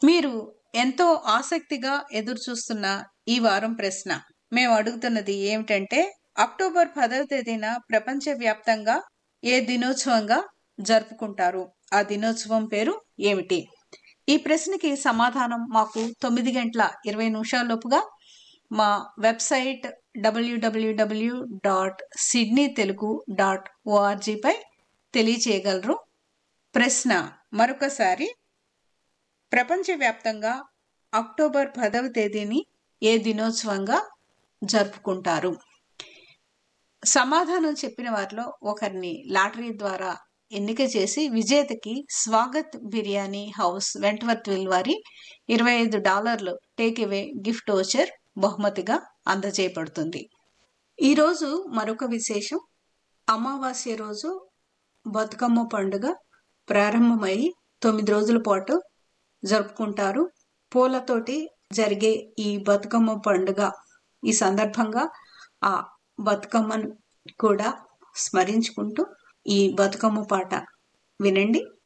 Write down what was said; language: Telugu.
మీరు ఎంతో ఆసక్తిగా ఎదురు చూస్తున్న ఈ వారం ప్రశ్న మేము అడుగుతున్నది ఏమిటంటే అక్టోబర్ పదవ తేదీన ప్రపంచవ్యాప్తంగా ఏ దినోత్సవంగా జరుపుకుంటారు ఆ దినోత్సవం పేరు ఏమిటి ఈ ప్రశ్నకి సమాధానం మాకు తొమ్మిది గంటల ఇరవై నిమిషాల్లోపుగా మా website WWW dot Sydney Telugu dot ఓఆర్జీపై తెలియచేయగలరు ప్రశ్న మరొకసారి ప్రపంచవ్యాప్తంగా అక్టోబర్ పదవ తేదీని ఏ దినోత్సవంగా జరుపుకుంటారు సమాధానం చెప్పిన వారిలో ఒకరిని లాటరీ ద్వారా ఎన్నిక చేసి విజేతకి స్వాగత్ బిర్యానీ హౌస్ వెంటవర్త్విల్ వారి ఇరవై ఐదు డాలర్లు టేక్ అవే గిఫ్ట్ ఓచర్ బహుమతిగా అందజేయబడుతుంది ఈరోజు మరొక విశేషం అమావాస్య రోజు బతుకమ్మ పండుగ ప్రారంభమై తొమ్మిది రోజుల పాటు జరుపుకుంటారు పూలతోటి జరిగే ఈ బతుకమ్మ పండుగ ఈ సందర్భంగా ఆ బతుకమ్మను కూడా స్మరించుకుంటూ ఈ బతుకమ్మ పాట వినండి